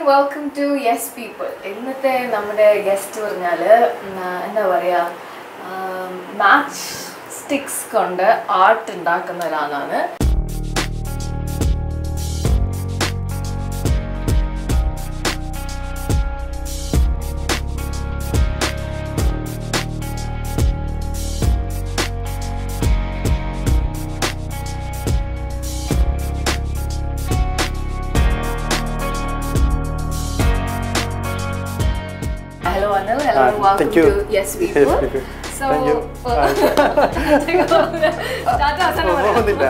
Welcome to yes people ഇന്നത്തെ നമ്മുടെ guest പറഞ്ഞാൽ എന്താ പറയുക മാച്ച് സ്റ്റിക്സ് കൊണ്ട് ആർട്ട് ഉണ്ടാക്കുന്ന ഒരാളാണ് hello Anil hello Ah, welcome thank you. To yes people Yes, people. So Thank you. ടാറ്റ അവസാനം പറയാം പോകുന്നില്ല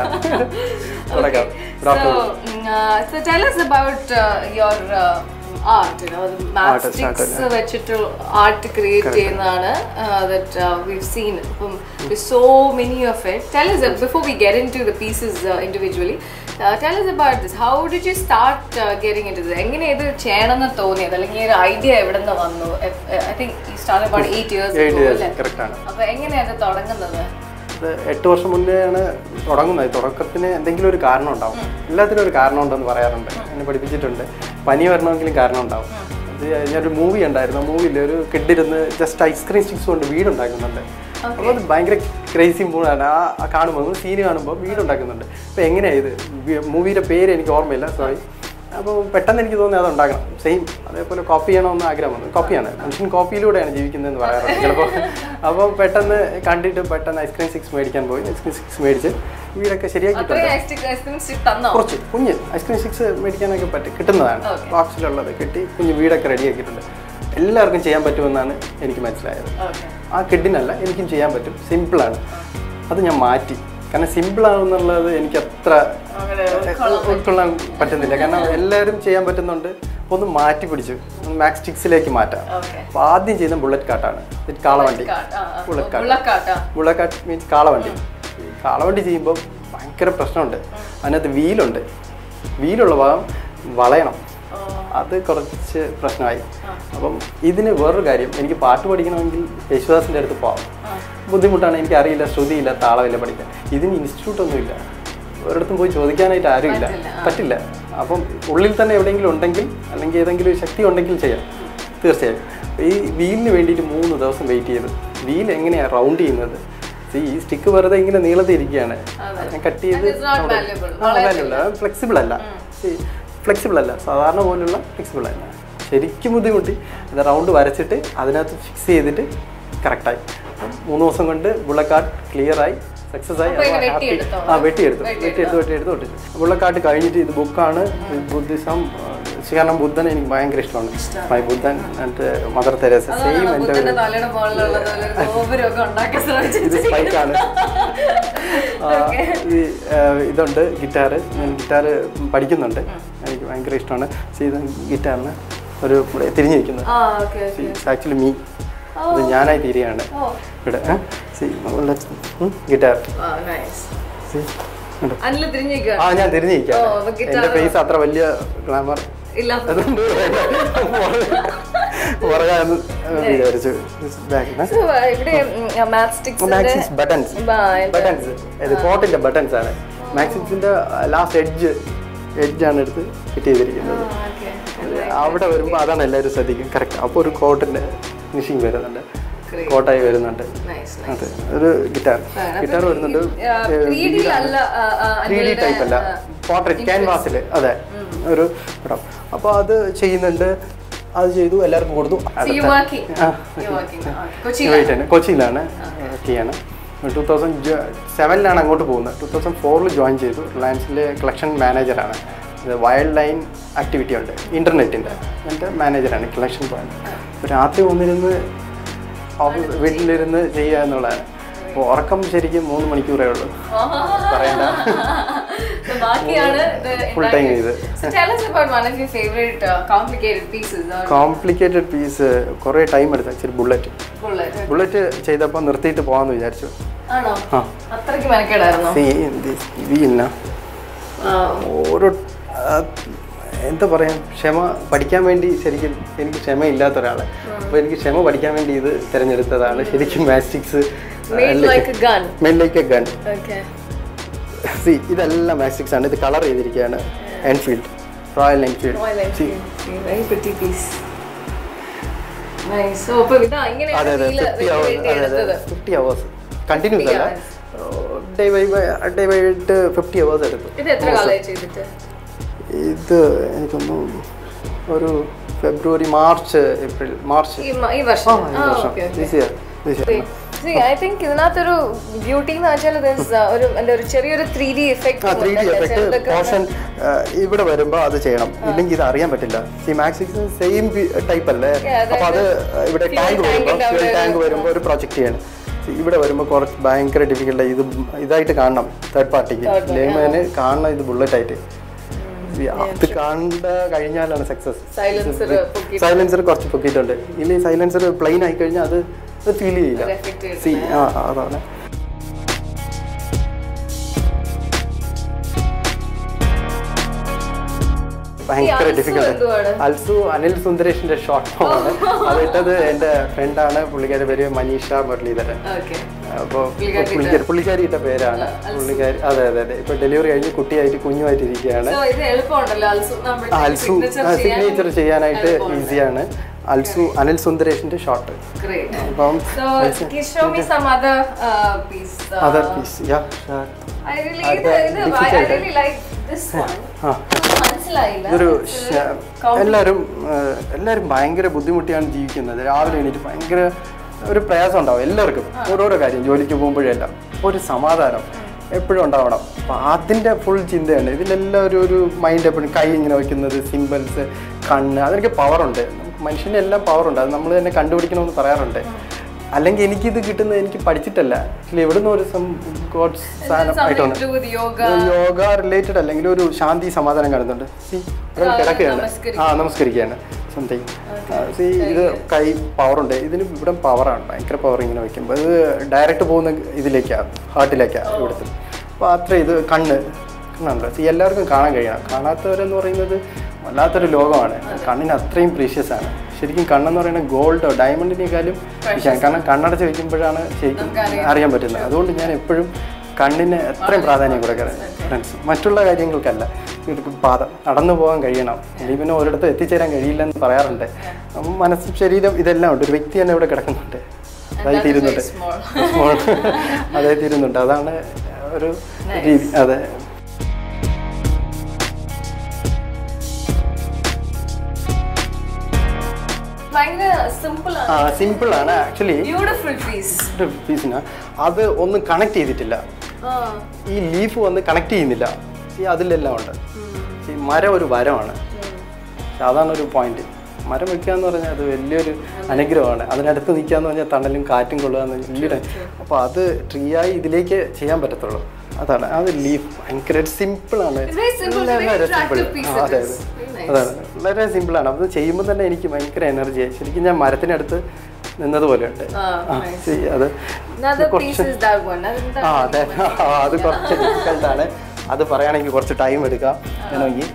തുടക്കം So, mm, uh, so tell us about uh, your uh, art, you know, the Art, matchsticks art, വെച്ചിട്ട് art create ചെയ്യുന്നതാണ് that uh, we've seen. അപ്പം there's so many of it. Tell us, uh, before we get into the pieces uh, individually, uh, tell us about this. How did you start uh, getting into this? എങ്ങനെ ഇത് ചെയ്യണമെന്ന് തോന്നിയത് അല്ലെങ്കിൽ ഈ ഒരു idea എവിടെ നിന്ന് വന്നു I think you started about eight years Eight ago years, അല്ലേ correct ആണ്. അപ്പൊ എങ്ങനെയാണ് ഇത് തുടങ്ങുന്നത് ഇത് എട്ട് വർഷം മുന്നെയാണ് തുടങ്ങുന്നത് തുടക്കത്തിന് എന്തെങ്കിലും ഒരു കാരണം ഉണ്ടാവും എല്ലാത്തിനും ഒരു കാരണം ഉണ്ടെന്ന് പറയാറുണ്ട് എന്നെ പഠിപ്പിച്ചിട്ടുണ്ട് പനി വരണമെങ്കിലും കാരണം ഉണ്ടാവും അത് ഞാനൊരു മൂവി ഉണ്ടായിരുന്നു മൂവിയിൽ ഒരു കിഡിരുന്ന് ജസ്റ്റ് ഐസ്ക്രീം സ്റ്റിക്സ് കൊണ്ട് വീടുണ്ടാക്കുന്നുണ്ട് അപ്പോൾ അത് ഭയങ്കര ക്രേസി മൂടാണ് ആ ആ കാണുമ്പോൾ സീന് കാണുമ്പോൾ വീടുണ്ടാക്കുന്നുണ്ട് അപ്പോൾ എങ്ങനെയാണ് ഇത് മൂവിയുടെ പേര് എനിക്ക് ഓർമ്മയില്ല സോറി അപ്പോൾ പെട്ടെന്ന് എനിക്ക് തോന്നി അത് ഉണ്ടാക്കണം സെയിം അതേപോലെ കോപ്പി ചെയ്യണമെന്ന് ആഗ്രഹം വന്നു കോപ്പിയാണ് മനുഷ്യൻ കോപ്പിയിലൂടെയാണ് ജീവിക്കുന്നതെന്ന് പറയാറുണ്ട് ചിലപ്പോൾ അപ്പോൾ പെട്ടെന്ന് കണ്ടിട്ട് പെട്ടെന്ന് ഐസ്ക്രീം സിക്സ് മേടിക്കാൻ പോയി ഐസ്ക്രീം സിക്സ് മേടിച്ച് വീടൊക്കെ ശരിയാക്കിയിട്ടുണ്ട് അത്രയും ഐസ്ക്രീം സ്റ്റിക്ക് തന്നോ കുറച്ച് കുഞ്ഞ് ഐസ്ക്രീം സിക്സ് മേടിക്കാനൊക്കെ പറ്റും കിട്ടുന്നതാണ് Okay. ബോക്സിലുള്ളത് കിട്ടി കുഞ്ഞ് വീടൊക്കെ റെഡിയാക്കിയിട്ടുണ്ട് എല്ലാവർക്കും ചെയ്യാൻ പറ്റുമെന്നാണ് എനിക്ക് മനസ്സിലായത് ഓക്കെ ആ കിഡിനല്ല എനിക്കും ചെയ്യാൻ പറ്റും സിമ്പിളാണ് അത് ഞാൻ മാറ്റി കാരണം സിമ്പിളാണെന്നുള്ളത് എനിക്ക് അത്ര അങ്ങനെ ഉൾക്കൊള്ളാൻ പറ്റുന്നില്ല കാരണം എല്ലാവരും ചെയ്യാൻ പറ്റുന്നുണ്ട് അപ്പോൾ ഒന്ന് മാറ്റി പിടിച്ചു മാക്സ് സ്റ്റിക്സിലേക്ക് മാറ്റാം ഓക്കെ അപ്പോൾ ആദ്യം ചെയ്യുന്ന ബുള്ളറ്റ് കാട്ടാണ് ഇത് കാളവണ്ടി ബുള്ളറ്റ് കാട്ട് ഉള്ളക്കാട്ടാ ബുള്ളറ്റ് കാട്ട് മീൻസ് കാളവണ്ടി ഈ കാളവണ്ടി ചെയ്യുമ്പോൾ ഭയങ്കര പ്രശ്നമുണ്ട് അതിനകത്ത് വീലുണ്ട് വീലുള്ള ഭാഗം വളയണം അത് കുറച്ച് പ്രശ്നമായി അപ്പം ഇതിന് വേറൊരു കാര്യം എനിക്ക് പാട്ട് പഠിക്കണമെങ്കിൽ യേശുദാസിൻ്റെ അടുത്ത് പോകാം ബുദ്ധിമുട്ടാണ് എനിക്ക് അറിയില്ല ശ്രുതിയില്ല താളമില്ല പഠിക്കാൻ ഇതിന് ഇൻസ്റ്റിറ്റ്യൂട്ട് ഒന്നുമില്ല ഒരിടത്തും പോയി ചോദിക്കാനായിട്ട് ആരുമില്ല പറ്റില്ല അപ്പം ഉള്ളിൽ തന്നെ എവിടെയെങ്കിലും ഉണ്ടെങ്കിൽ അല്ലെങ്കിൽ ഏതെങ്കിലും ഒരു ശക്തി ഉണ്ടെങ്കിൽ ചെയ്യാം തീർച്ചയായും ഈ വീലിന് വേണ്ടിയിട്ട് മൂന്ന് ദിവസം വെയിറ്റ് ചെയ്തു വീൽ എങ്ങനെയാണ് റൗണ്ട് ചെയ്യുന്നത് See, ഈ സ്റ്റിക്ക് വെറുതെ ഇങ്ങനെ നീളത്തിൽ ഇരിക്കുകയാണ് ഞാൻ കട്ട് ചെയ്ത് is not malleable. ഫ്ലെക്സിബിൾ അല്ല ഫ്ലെക്സിബിൾ അല്ല സാധാരണ പോലുള്ള ഫ്ലെക്സിബിൾ അല്ല ശരിക്കും ബുദ്ധിമുട്ടി അത് റൗണ്ട് വരച്ചിട്ട് അതിനകത്ത് ഫിക്സ് ചെയ്തിട്ട് കറക്റ്റായി മൂന്ന് ദിവസം കൊണ്ട് ബുള്ളക്കാർട്ട് ക്ലിയർ ആയി സക്സസ് ആയി അപ്പൊ ഇത് അപ്പോൾ happy. വെട്ടിയെടുത്തോ? ആ വെട്ടിയെടുത്തു വെട്ടിയെടുത്ത് വെട്ടിയെടുത്ത് ഒട്ടിച്ചു ബുള്ളക്കാർട്ട് കഴിഞ്ഞിട്ട് ഇത് ബുക്കാണ് ബുദ്ധിസം കാരണം ബുദ്ധൻ എനിക്ക് ഭയങ്കര ഇഷ്ടമാണ് മൈ ബുദ്ധൻ ആൻഡ് മദർ തെരേസ സെയിം എൻ്റെ ഒരു ബുദ്ധന്റെ തലയുടെ മുകളിലുള്ളത് പോലെ ഒരു ഗോപുരമൊക്കെ ഉണ്ടാക്കാൻ ശ്രമിച്ചു ഇത് സ്പൈക്കാണ് ഈ ആ, ഇതുണ്ട് ഗിറ്റാറ് ഞാൻ ഗിറ്റാറ് പഠിക്കുന്നുണ്ട് എനിക്ക് ഭയങ്കര ഇഷ്ടമാണ് See, ഇത് ഗിറ്റാറിന് ഒരു ഇവിടെ തിരിഞ്ഞിരിക്കുന്നത് ആ ഓക്കെ ആക്ച്വലി മീ ഇത് ഞാനായി തീരുകയാണ് ഓ ഇവിടെ ഗിറ്റാർ ആ നൈസ് അനിൽ തിരിഞ്ഞേക്കുക ആ ഞാൻ തിരിഞ്ഞിരിക്കുകയാണ് ഓ, അപ്പൊ guitar- എൻ്റെ ഫേസ് അത്ര വലിയ ഗ്ലാമർ ഇല്ലാത്ത അതുകൊണ്ട് പറയാന്ന് വിചാരിച്ചു ബാക്കിന് So, uh, ഇവിടെ മാത്ത് സ്റ്റിക്സ് ബട്ടൺസ് ബട്ടൺസ് ഇത് കോട്ടിന്റെ ബട്ടൺസ് ആണ് മാക്സിക്സിന്റെ ലാസ്റ്റ് എഡ്ജ് എഡ്ജ് ആണ് എടുത്ത് ഫിറ്റ് ചെയ്തിരിക്കുന്നത് അവിടെ വരുമ്പോൾ അതാണ് എല്ലാവരും ശ്രദ്ധിക്കും കറക്റ്റ് അപ്പോൾ ഒരു കോട്ടിന്റെ ഫിനിഷിങ് വരുന്നുണ്ട് കോട്ടായി വരുന്നുണ്ട് നൈസ് അതെ ഒരു ഗിറ്റാർ ഗിറ്റാർ വരുന്നുണ്ട് ത്രീ ഡി ടൈപ്പ് അല്ല പോർട്രേറ്റ് ക്യാൻവാസിൽ അതെ ഒരു പടം അപ്പോൾ അത് ചെയ്യുന്നുണ്ട് അത് ചെയ്തു എല്ലാവർക്കും കൊടുത്തു ആ. കുവൈറ്റാണ് കൊച്ചിയിലാണ് വർക്ക് ചെയ്യാണ് ടൂ തൗസൻഡ് സെവനിലാണ് അങ്ങോട്ട് പോകുന്നത് ടൂ തൗസൻഡ് ഫോറിൽ ജോയിൻ ചെയ്തു റിലയൻസിലെ കളക്ഷൻ മാനേജറാണ് ഇത് വൈൽഡ് ലൈൻ ആക്ടിവിറ്റി ഉണ്ട് ഇൻ്റർനെറ്റിൻ്റെ എൻ്റെ മാനേജറാണ് കളക്ഷൻ പോയിന്റ് രാത്രി വന്നിരുന്ന് ഓഫീസ് വീട്ടിലിരുന്ന് ചെയ്യുക എന്നുള്ളതാണ് അപ്പോൾ ഉറക്കം ശരിക്കും മൂന്ന് മണിക്കൂറേ ഉള്ളൂ പറയണ്ട ബാക്കിയാണ് ഫുൾ ടൈം ചെയ്ത് tell us about one of your favorite uh, complicated pieces or complicated piece കുറേ ടൈം എടുത്തു ആക്ച്വലി ബുള്ളറ്റ് bullet ബുള്ളറ്റ് ചെയ്തപ്പോൾ നിർത്തിയിട്ട് പോകാമെന്ന് വിചാരിച്ചു ആണോ ആ അത്രയ്ക്ക് മെനക്കേടായിരുന്നോ See, this വീലിന ഓരോ ആ, എന്താ പറയാ ക്ഷമ പഠിക്കാൻ വേണ്ടി ശരിക്കും എനിക്ക് ക്ഷമയില്ലാത്ത ഒരാളെ അപ്പോൾ എനിക്ക് ക്ഷമ പഠിക്കാൻ വേണ്ടി ഇത് തിരഞ്ഞെടുത്തതാണ് ശരിക്കും matchsticks made like a gun men like a gun okay see ഇതെല്ലാം മാസ്റ്റിക്സ് ആണ് ഇത് കളർ ചെയ്തിരിക്കുകയാണ് Enfield royal Enfield Royal see Enfield. Very pretty piece nice oh അപ്പൊ ഇതാ അതെ ഇങ്ങനെയാണ് അതെ wheel ഫിഫ്റ്റി renovate അവേഴ്സ് അതെ അതെ ചെയ്തെടുത്തത് ഫിഫ്റ്റി അവേഴ്സ് കണ്ടിന്യൂസ് അല്ല hours. Day by day by fifty hours എടുത്തു ഇത് എത്ര കാലമായി ചെയ്തിട്ട് ഇത് എനിക്കൊന്നു ഒരു ഫെബ്രുവരി മാർച്ച് ഏപ്രിൽ മാർച്ച് ഈ മ- ഈ ആ വർഷം ഈ വർഷം this year, this year. I think ഇതിനകത്തൊരു ബ്യൂട്ടി എന്ന് വെച്ചാൽ there's, uh, ഒരു എന്താ ഒരു ചെറിയൊരു ത്രീ ഡി ആ ത്രീ ഡി എഫക്ട് പോർഷൻ ഇവിടെ വരുമ്പോൾ അത് ചെയ്യണം ഇല്ലെങ്കിൽ ഇത് അറിയാൻ പറ്റില്ല ഈ മാക്സിക്സ് സെയിം ടൈപ്പ് അല്ലേ Yeah, അപ്പൊ അത് ഇവിടെ fuel ടാങ്ക് tank വരുമ്പോൾ ന്റെ ഫ്യൂൽ അവിടെ ടാങ്ക് വരുമ്പോൾ ഒരു പ്രൊജക്ട് ചെയ്യണം ഇവിടെ വരുമ്പോൾ കുറച്ച് ഭയങ്കര ഡിഫിക്കൽട്ട് ഇത് ഇതായിട്ട് കാണണം തേർഡ് പാർട്ടിക്ക് Third party, ലേമന് കാണണം ഇത് ബുള്ളറ്റ് ആയിട്ട് ഈ അത് കണ്ട കഴിഞ്ഞാലാണ് സക്സസ് സൈലൻസർ പൊക്കി സൈലൻസർ കുറച്ച് പൊക്കിയിട്ടുണ്ട് ഇല്ലെങ്കിൽ സൈലൻസർ പ്ലെയിൻ ആയി കഴിഞ്ഞാൽ അത് ഫീൽ ചെയ്യില്ല ഒരു effect സി ആ അതാണ് ഭയങ്കര അൽസു ഡിഫിക്കൽട്ട് എന്തുവാണ്? അൽസു അനിൽ സുന്ദരേഷിന്റെ ഷോർട്ട് ഫോമാണ് അത് ഇട്ടത് എൻ്റെ ഫ്രണ്ടാണ് പുള്ളിക്കാരി പേര് മനീഷ മുരളീധരൻ ഓക്കെ അപ്പോൾ പുള്ളിക്കാരി പുള്ളിക്കാരി പുള്ളിക്കാരിയുടെ പേരാണ് പുള്ളിക്കാരി അതെ അതെ അതെ ഇപ്പോൾ ഡെലിവറി കഴിഞ്ഞ് കുട്ടിയായിട്ട് കുഞ്ഞുമായിട്ട് ഇരിക്കുകയാണ് സോ ഇത് എളുപ്പമുണ്ടല്ലോ അൽസു നമ്മുടെ അൽസു സിഗ്നേച്ചർ ചെയ്യാനായിട്ട് ഈസിയാണ് അൽസു അനിൽ സുന്ദരേഷിന്റെ ഷോർട്ട് ഗ്രേറ്റ് അപ്പം So, can you show me some other uh, piece? Uh, other piece yeah I really, Other ഇത്, ഇത്, I, I difficult. really like this one. ആ മനസ്സിലായില്ല ഇതൊരു It's a ശ- com- എല്ലാവരും ഏഹ്, എല്ലാവരും ഭയങ്കര ബുദ്ധിമുട്ടിയാണ് ജീവിക്കുന്നത് രാവിലെ എണീറ്റ് ഭയങ്കര ഒരു പ്രയാസം ഉണ്ടാവും എല്ലാവർക്കും ഓരോരോ കാര്യം ജോലിക്ക് പോകുമ്പോഴെല്ലാം ഒരു സമാധാനം എപ്പോഴും ഉണ്ടാവണം അപ്പം അതിൻ്റെ ഫുൾ ചിന്തയാണ് ഇതിലെല്ലാം ഒരു ഒരു മൈൻഡ് എപ്പോഴും കൈ ഇങ്ങനെ വയ്ക്കുന്നത് സിമ്പിൾസ് കണ്ണ് അതിനൊക്കെ പവറുണ്ട് മനുഷ്യന് എല്ലാം പവറുണ്ട് അത് നമ്മൾ തന്നെ കണ്ടുപിടിക്കണമെന്ന് പറയാറുണ്ട് അല്ലെങ്കിൽ എനിക്കിത് കിട്ടുന്നത് എനിക്ക് പഠിച്ചിട്ടല്ല ആക്ച്വലി എവിടുന്ന് ഒരു ഗോഡ്സ് Is it സാധനം something ആയിട്ടാണ് to do with yoga? Yoga related അല്ലെങ്കിൽ ഒരു ശാന്തി സമാധാനം കാണുന്നുണ്ട് See, ഒരാൾ ആ, കിടക്കുകയാണ് നമസ്കരിക്കുന്നു. ആ നമസ്കരിക്കുകയാണ് സംതിങ് സി ഇത് കൈ പവറുണ്ട് ഇതിന് ഇവിടെ പവറാണ് ഭയങ്കര പവർ ഇങ്ങനെ വയ്ക്കുമ്പോൾ ഇത് ഡയറക്റ്റ് പോകുന്ന ഇതിലേക്കാണ് ഹാർട്ടിലേക്കാണ് ഇവിടുത്തെ അപ്പോൾ അത്ര ഇത് കണ്ണ് കണ്ണുണ്ട് സി എല്ലാവർക്കും കാണാൻ കഴിയണം കാണാത്തവരെന്ന് പറയുന്നത് വല്ലാത്തൊരു ലോകമാണ് കണ്ണിന് അത്രയും പ്രീഷ്യസ് ആണ് ശരിക്കും കണ്ണെന്ന് പറയുന്നത് ഗോൾഡോ ഡയമണ്ടിനേക്കാളും കാരണം കണ്ണടച്ച് വെക്കുമ്പോഴാണ് ശരിക്കും അറിയാൻ പറ്റുന്നത് അതുകൊണ്ട് ഞാൻ എപ്പോഴും കണ്ണിന് എത്രയും പ്രാധാന്യം കൊടുക്കുന്നത് ഫ്രണ്ട്സ് മറ്റുള്ള കാര്യങ്ങൾക്കല്ല ഇവർക്ക് പാദം നടന്നു പോകാൻ കഴിയണം അല്ലെങ്കിൽ പിന്നെ ഒരിടത്ത് എത്തിച്ചേരാൻ കഴിയില്ലെന്ന് പറയാറുണ്ട് അപ്പം മനസ്സും ശരീരം ഇതെല്ലാം ഉണ്ട് ഒരു വ്യക്തി തന്നെ ഇവിടെ കിടക്കുന്നുണ്ട് അതായത് that is ഇരുന്നുണ്ട് very small. Small. അതായത് ഇരുന്നുണ്ട് അതാണ് ഒരു രീതി അതെ ഭയങ്കര സിമ്പിൾ ആ ആണ് സിമ്പിൾ ആണ് ആക്ച്വലി ബ്യൂട്ടിഫുൾ പീസ് പീസിന് അത് ഒന്നും കണക്ട് ചെയ്തിട്ടില്ല ഈ ലീഫ് വന്ന് കണക്ട് ചെയ്യുന്നില്ല ഈ അതിലെല്ലാം ഉണ്ട് ഈ മരം ഒരു വരമാണ് അതാണ് ഒരു പോയിന്റ് മരം വെക്കുക എന്ന് പറഞ്ഞാൽ അത് വലിയൊരു അനുഗ്രഹമാണ് അതിനടുത്ത് നിൽക്കുക എന്ന് പറഞ്ഞാൽ തണലും കാറ്റും കൊള്ളുക എന്ന് വലിയൊരു അപ്പോൾ അത് ട്രീ ആയി ഇതിലേക്ക് ചെയ്യാൻ പറ്റത്തുള്ളൂ അതാണ് അത് ലീഫ് ഭയങ്കര സിമ്പിളാണ് It's very simple, it's a very വളരെ attractive സിമ്പിൾ piece അതെ it അതെ is. Very nice. അതാണ് വളരെ സിമ്പിളാണ് അത് ചെയ്യുമ്പോൾ തന്നെ എനിക്ക് ഭയങ്കര എനർജിയായി ശരിക്കും ഞാൻ മരത്തിനടുത്ത് നിന്നതുപോലെയുണ്ട് Ah, ആ, nice. see, അത് Another piece is that one. അതെന്താ? ആ അതെ ആ, അത് കുറച്ച് ഡിഫിക്കൽട്ടാണ് അത് പറയുകയാണെങ്കിൽ കുറച്ച് ടൈം എടുക്കാം വേണമെങ്കിൽ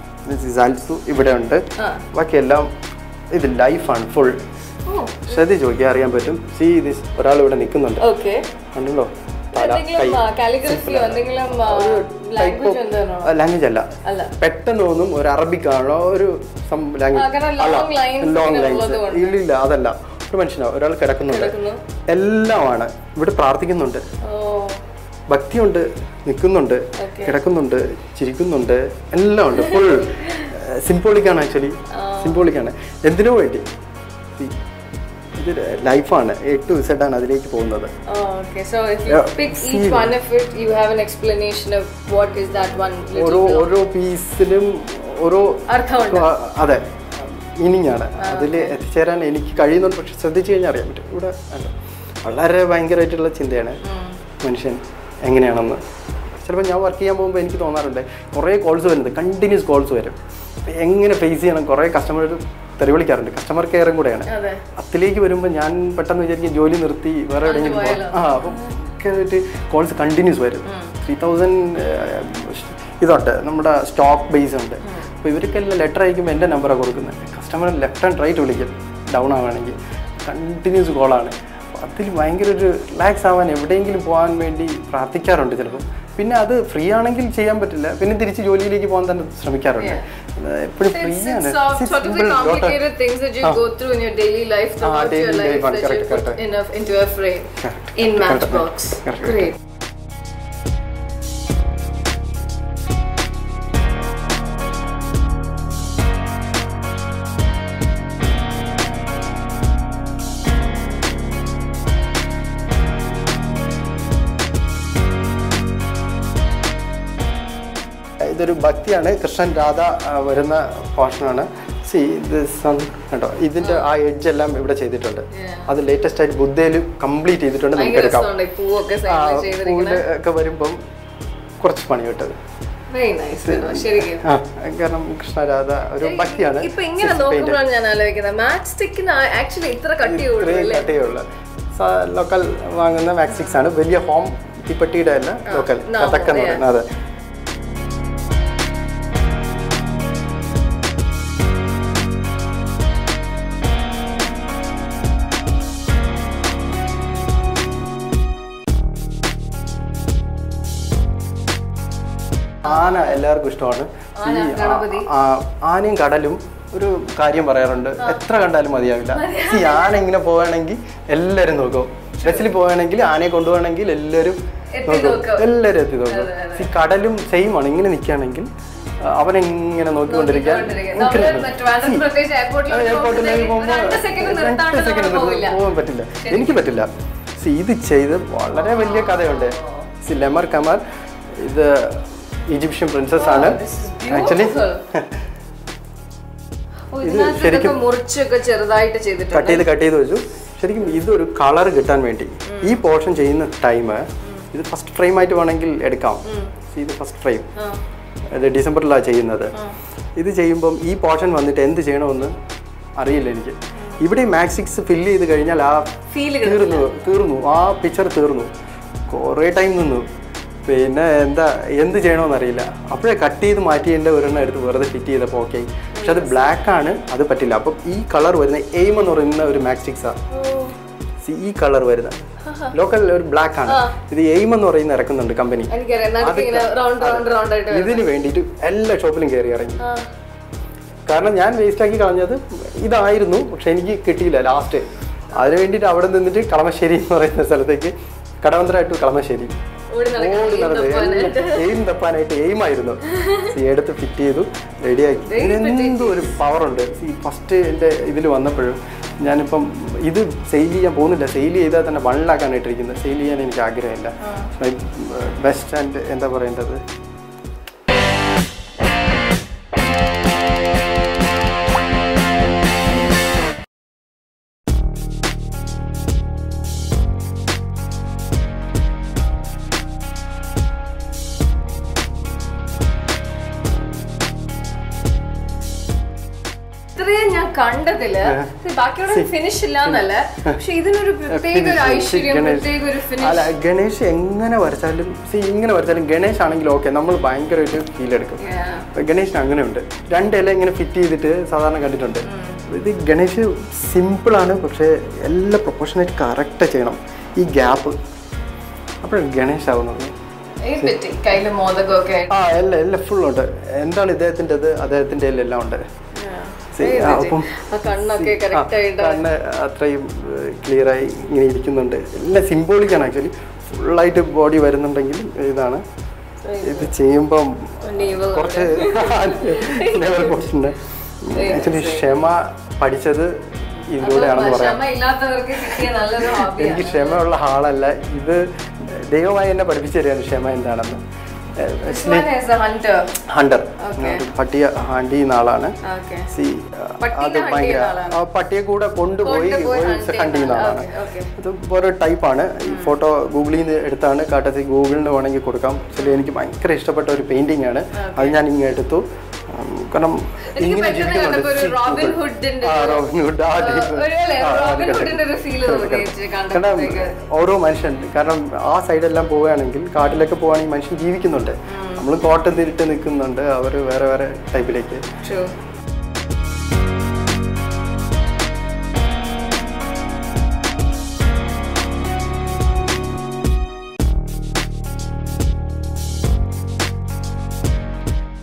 ആൽസു ഇവിടെ ഉണ്ട് ആ. ബാക്കിയെല്ലാം ഇത് ലൈഫാണ് ഫുൾ Oh, ശ്രദ്ധിച്ച് നോക്കിയാൽ അറിയാൻ പറ്റും സി ദിസ് ഒരാൾ ഇവിടെ നിൽക്കുന്നുണ്ട് okay. കണ്ടല്ലോ തല കൈ എന്തെങ്കിലും കാലിഗ്രഫിയോ എന്തെങ്കിലും ലാംഗ്വേജ് എന്താണോ ലാംഗ്വേജ് അല്ല അല്ല പെട്ടെന്ന് തോന്നും ഒരു അറബിക് ആണോ ഒരു ആ, കാരണം long lines ലോങ് ഇങ്ങനെ ലൈൻസ് ഉള്ളതുകൊണ്ട്. ഇല്ല ഇല്ല അതല്ല ഒരു മനുഷ്യനോ ഒരാൾ കിടക്കുന്നുണ്ട് കിടക്കുന്നു. എല്ലാമാണ് ഇവിടെ പ്രാർത്ഥിക്കുന്നുണ്ട് ഓ ഭക്തിയുണ്ട് നിൽക്കുന്നുണ്ട് Okay. കിടക്കുന്നുണ്ട് ചിരിക്കുന്നുണ്ട് എല്ലാം ഉണ്ട് ഫുൾ സിംബോളിക്കാണ് ആക്ച്വലി സിംബോളിക്കാണ് എന്തിനു വേണ്ടി See, ഇത് ലൈഫാണ് എ ടു ഇസഡ് ആണ് അതിലേക്ക് പോകുന്നത് Oh, okay. So if you Yeah, pick each feel. one of it, you have an explanation of what is that one ഓരോ little block. ഓരോ പീസിലും ഓരോ അർത്ഥമുണ്ട്. ആ, അതെ മീനിങ് ആണ് അതിൽ എത്തിച്ചേരാൻ എനിക്ക് കഴിയുന്നുണ്ട് പക്ഷെ ശ്രദ്ധിച്ചു കഴിഞ്ഞാൽ അറിയാൻ പറ്റും ഇവിടെ അല്ല. വളരെ ഭയങ്കരമായിട്ടുള്ള ചിന്തയാണ് മനുഷ്യൻ എങ്ങനെയാണെന്ന് ചിലപ്പോൾ ഞാൻ വർക്ക് ചെയ്യാൻ പോകുമ്പോൾ എനിക്ക് തോന്നാറുണ്ട് കുറേ കോൾസ് വരുന്നത് കണ്ടിന്യൂസ് കോൾസ് വരും അപ്പൊ എങ്ങനെ ഫേസ് ചെയ്യണം കുറേ കസ്റ്റമർ തെറി വിളിക്കാറുണ്ട് കസ്റ്റമർ കെയറും കൂടെയാണ് അതെ അതിലേക്ക് വരുമ്പോൾ ഞാൻ പെട്ടെന്ന് വിചാരിക്കും ജോലി നിർത്തി വേറെ എവിടെയെങ്കിലും പോകാം ആ അപ്പം ഒക്കെ കോൾസ് കണ്ടിന്യൂസ് വരും ത്രീ തൗസൻഡ് ഇതുണ്ട് നമ്മുടെ സ്റ്റോക്ക് ബേസ് ഉണ്ട് അപ്പോൾ ഇവർക്കെല്ലാം ലെറ്റർ അയക്കുമ്പോൾ എൻ്റെ നമ്പറാണ് കൊടുക്കുന്നത് കസ്റ്റമർ ലെഫ്റ്റ് ആൻഡ് റൈറ്റ് വിളിക്കും ഡൗൺ ആവുകയാണെങ്കിൽ കണ്ടിന്യൂസ് കോളാണ് അതിൽ ഭയങ്കര ഒരു റിലാക്സ് ആവാൻ എവിടെയെങ്കിലും പോകാൻ വേണ്ടി പ്രാർത്ഥിക്കാറുണ്ട് ചിലപ്പോൾ പിന്നെ അത് ഫ്രീ ആണെങ്കിൽ ചെയ്യാൻ പറ്റില്ല പിന്നെ തിരിച്ച് ജോലിയിലേക്ക് പോകാൻ തന്നെ ശ്രമിക്കാറുണ്ട് എപ്പോഴും ഫ്രീ Since ആണ് it's uh, sort of the Simple, not a- complicated things that you go through in your daily life throughout daily your life life one, that you correct, put correct. in a, into a frame Correct. in Correct. Matchbox. Correct. Great. ഇതൊരു ഭക്തിയാണ് കൃഷ്ണൻ രാധ ആ, വരുന്ന പോർഷനാണ് C ഇത് കണ്ടോ ഇതിന്റെ ആ edge എല്ലാം ഇവിടെ ചെയ്തിട്ടുണ്ട് Yeah. അത് ലേറ്റസ്റ്റ് ആയിട്ട് ബുദ്ധയിൽ കംപ്ലീറ്റ് ചെയ്തിട്ടുണ്ട് നമുക്ക് ഭയങ്കര എടുക്കാം രസമുണ്ട് ഈ പൂവൊക്കെ ആ സൈഡിൽ ചെയ്തിരിക്കുന്നത് പൂവില് ഒക്കെ വരുമ്പം കുറച്ച് പണി കിട്ടത് വെരി നൈസ് ശരിക്കും ആ കാരണം കൃഷ്ണരാധ ഒരു ഭക്തിയാണ് ഇപ്പൊ ഇങ്ങനെ നോക്കുമ്പോഴാണ് ഞാൻ ആലോചിക്കുന്നത് മാച്ച് സ്റ്റിക്കിന് ആക്ച്വലി ഇത്ര കട്ടി കൂടുതലല്ലേ കട്ടയുള്ള ലോക്കൽ വാങ്ങുന്ന മാക്സിക്സ് ആണ് വലിയ ഹോം തീപ്പെട്ടിയുടെ അല്ല ലോക്കൽ നാമോ, കഥക്ക് എന്ന് yeah. പറയുന്നത് അതെ ആന എല്ലാവർക്കും ഇഷ്ടമാണ് ആന, ഈ ഗണപതി. ആ- ആ- ആനയും കടലും ഒരു കാര്യം പറയാറുണ്ട് എത്ര കണ്ടാലും മതിയാവില്ല ഈ ആന ഇങ്ങനെ പോവുകയാണെങ്കിൽ എല്ലാവരും നോക്കും ബസ്സിൽ പോവുകയാണെങ്കിൽ ആനയെ കൊണ്ടുപോകണമെങ്കിൽ എല്ലാവരും എത്തി നോക്കും നോക്കും. എല്ലാവരും എത്തി നോക്കും അതെ, അതെ. ഈ കടലും സെയിം ആണ് ഇങ്ങനെ നിൽക്കുകയാണെങ്കിൽ അവനെങ്ങനെ നോക്കിക്കൊണ്ടിരിക്കാൻ നമ്മള് ട്രിവാൻഡ്രം പ്രത്യേകിച്ച് എയർപോർട്ടിൽ എയർപോർട്ടിലേക്ക് പോകുമ്പോൾ രണ്ട് സെക്കൻഡ് രണ്ട് നിർത്താണ്ട് സെക്കൻഡ് നമ്മൾ പോവില്ല പോകാൻ പറ്റില്ല എനിക്ക് പറ്റില്ല സി ഇത് ചെയ്ത് വളരെ വലിയ കഥയുണ്ട് സി ലെമർ കമർ ഇത് ഈജിപ്ഷ്യൻ പ്രിൻസസ് ആണ് this is actually beautiful. Oh, ഇതിനകത്ത് ഇതൊക്കെ മുറിച്ചൊക്കെ ചെറുതായിട്ട് ചെയ്തിട്ടുണ്ട് കട്ട് ചെയ്ത് കട്ട് ചെയ്ത് വെച്ചു ശരിക്കും ഇതൊരു കളർ കിട്ടാൻ വേണ്ടി ഈ പോർഷൻ ചെയ്യുന്ന ടൈം ഇത് ഫസ്റ്റ് ഫ്രെയിം ആയിട്ട് വേണമെങ്കിൽ എടുക്കാം ഇത് ഫസ്റ്റ് ഫ്രെയിം ആ. ഇത് ഡിസംബറിലാണ് ചെയ്യുന്നത് ഇത് ചെയ്യുമ്പം ഈ പോർഷൻ വന്നിട്ട് എന്ത് ചെയ്യണമെന്ന് അറിയില്ല എനിക്ക് ഇവിടെ മാക്സിക്സ് ഫില്ല് ചെയ്ത് കഴിഞ്ഞാൽ ആ ഫീൽ തീർന്നു തീർന്നു ആ പിക്ചർ തീർന്നു കുറേ ടൈം നിന്നു പിന്നെ എന്താ എന്ത് ചെയ്യണമെന്ന് അറിയില്ല അപ്പോഴേ കട്ട് ചെയ്ത് മാറ്റിയതിൻ്റെ ഒരെണ്ണം എടുത്ത് വെറുതെ ഫിറ്റ് ചെയ്തപ്പോൾ ഓക്കെ പക്ഷെ അത് ബ്ലാക്ക് ആണ് അത് പറ്റില്ല അപ്പം ഈ കളർ വരുന്ന എയിം എന്ന് പറയുന്ന ഒരു മാക്സിക്സാണ് ഈ കളർ വരുന്ന ലോക്കൽ ഒരു ബ്ലാക്ക് ആണ് ഇത് എയിം എന്ന് പറയുന്ന ഇറക്കുന്നുണ്ട് കമ്പനി എനിക്കറിയാം നടുക്ക് ഇങ്ങനെ റൗണ്ട് റൗണ്ട് റൗണ്ട് ആയിട്ട് വരും. ഇതിന് വേണ്ടിയിട്ട് എല്ലാ ഷോപ്പിലും കയറി ഇറങ്ങി ആ. കാരണം ഞാൻ വേസ്റ്റ് ആക്കി കളഞ്ഞത് ഇതായിരുന്നു പക്ഷെ എനിക്ക് കിട്ടിയില്ല ലാസ്റ്റ് അതിന് വേണ്ടിയിട്ട് അവിടെ നിന്നിട്ട് കളമശ്ശേരി എന്ന് പറയുന്ന സ്ഥലത്തേക്ക് കടവന്തര ടു കളമശ്ശേരി ഓടി നടക്കണം. ഓടി നടന്ന് തപ്പാനായിട്ട്. എയിം തപ്പാനായിട്ട് എയിം ആയിരുന്നു ഈ എടുത്ത് ഫിറ്റ് ചെയ്തു റെഡിയാക്കി ഇതിനെന്തോ ഒരു പവർ ഉണ്ട് ഈ ഫസ്റ്റ് എൻ്റെ ഇതിൽ വന്നപ്പോഴും ഞാനിപ്പം ഇത് സെയിൽ ചെയ്യാൻ പോകുന്നില്ല സെയിൽ ചെയ്താൽ തന്നെ വണ്ണിലാക്കാണ് ഇട്ടിരിക്കുന്നത് സെയിൽ ചെയ്യാൻ എനിക്ക് ആഗ്രഹമില്ല ബെസ്റ്റ് ആൻഡ് എന്താ പറയേണ്ടത് ഇത്രയും ഞാൻ കണ്ടതില് ബാക്കിയുള്ള ഫിനിഷ് ഇല്ലാന്നല്ല പക്ഷെ ഇതിനൊരു പ്രത്യേക ഒരു ഐശ്വര്യം പ്രത്യേക ഒരു ഫിനിഷ് അല്ല ഗണേഷ് എങ്ങനെ വരച്ചാലും see ഇങ്ങനെ വരച്ചാലും ഗണേഷ് ആണെങ്കിൽ ഓക്കെ നമ്മൾ ഭയങ്കരമായിട്ട് ഫീൽ എടുക്കും ഇപ്പൊ ഗണേഷിന് അങ്ങനെയുണ്ട് രണ്ട് ഇല ഇങ്ങനെ ഫിറ്റ് ചെയ്തിട്ട് സാധാരണ കണ്ടിട്ടുണ്ട് ഇത് ഗണേഷ് സിമ്പിളാണ് പക്ഷേ എല്ലാ പ്രൊപ്പോർഷനായിട്ട് കറക്റ്റ് ചെയ്യണം ഈ ഗ്യാപ്പ് അപ്പോഴാണ് ഗണേഷ് ആവുന്നത് പറ്റി കയ്യില് മോദകമൊക്കെ ആയിട്ട് ആ എല്ലാം എല്ലാം ഫുൾ ഉണ്ട് എന്താണ് ഇദ്ദേഹത്തിൻ്റെത് അദ്ദേഹത്തിൻ്റെ എല്ലാം ഉണ്ട് See, ഏയ് ആ, പറ്റി. അപ്പം ആ കണ്ണൊക്കെ കറക്റ്റ് ആയിട്ട് കണ്ണ് അത്രയും ക്ലിയറായി ഇങ്ങനെ ഇരിക്കുന്നുണ്ട് എല്ലാം സിംബോളിക്കാണ് ആക്ച്വലി ഫുള്ളായിട്ട് ബോഡി വരുന്നുണ്ടെങ്കിൽ ഇതാണ് ഇത് ചെയ്യുമ്പം നീവ് കുറച്ച് ലെവൽ കുറച്ചുണ്ട് ആക്ച്വലി ക്ഷമ പഠിച്ചത് ഇതിലൂടെയാണെന്ന് പറയാം ക്ഷമ ഇല്ലാത്തവർക്ക് കിട്ടിയ നല്ലൊരു ഹോബിയാണ് എനിക്ക് ക്ഷമയുള്ള ആളല്ല ഇത് ദൈവമായി എന്നെ പഠിപ്പിച്ചു തരികയാണ് ക്ഷമ എന്താണെന്ന് ഹണ്ടർ ഹണ്ടർ Okay. പട്ടിയെ ഹണ്ട് ചെയ്യുന്ന ആളാണ് ഓക്കെ സി പട്ടീനെ അത് hunt ഭയങ്കര ചെയ്യുന്ന ആളാണ്. ആ പട്ടിയെ കൂടെ കൊണ്ടുപോയി കൊണ്ടുപോയി hunt ഹണ്ട് ചെയ്യുന്ന ചെയ്യുന്ന ആളാണ് ഓക്കെ ഓക്കെ ഇത് ഓരോ ടൈപ്പാണ് ഈ ഫോട്ടോ ഗൂഗിളിൽ നിന്ന് എടുത്താണ് കാട്ടത്തി ഗൂഗിളിന് വേണമെങ്കിൽ കൊടുക്കാം പക്ഷേ എനിക്ക് ഭയങ്കര ഇഷ്ടപ്പെട്ട ഒരു പെയിന്റിംഗ് ആണ് അത് ഞാൻ ഇങ്ങനെ എടുത്തു ഉം, കാരണം എനിക്ക് ഇങ്ങനെ പെട്ടെന്ന് കണ്ടപ്പോ ഒരു റോബിൻ ഹുഡിന്റെ ആ, റോബിൻ ഹുഡ് ആ type. ഒരു അല്ലേ, ആ, ആ, റോബിൻ correct. ഹുഡിന്റെ ഒരു ഫീൽ Correct, തോന്നി correct. കാരണം കണ്ടപ്പോഴത്തേക്ക് ഓരോ മനുഷ്യൻ കാരണം ആ സൈഡെല്ലാം പോവുകയാണെങ്കിൽ കാട്ടിലൊക്കെ പോവുകയാണെങ്കിൽ മനുഷ്യൻ ജീവിക്കുന്നുണ്ട് നമ്മൾ കോട്ടം തിരിട്ട് നിൽക്കുന്നുണ്ട് അവർ വേറെ വേറെ ടൈപ്പിലേക്ക് True.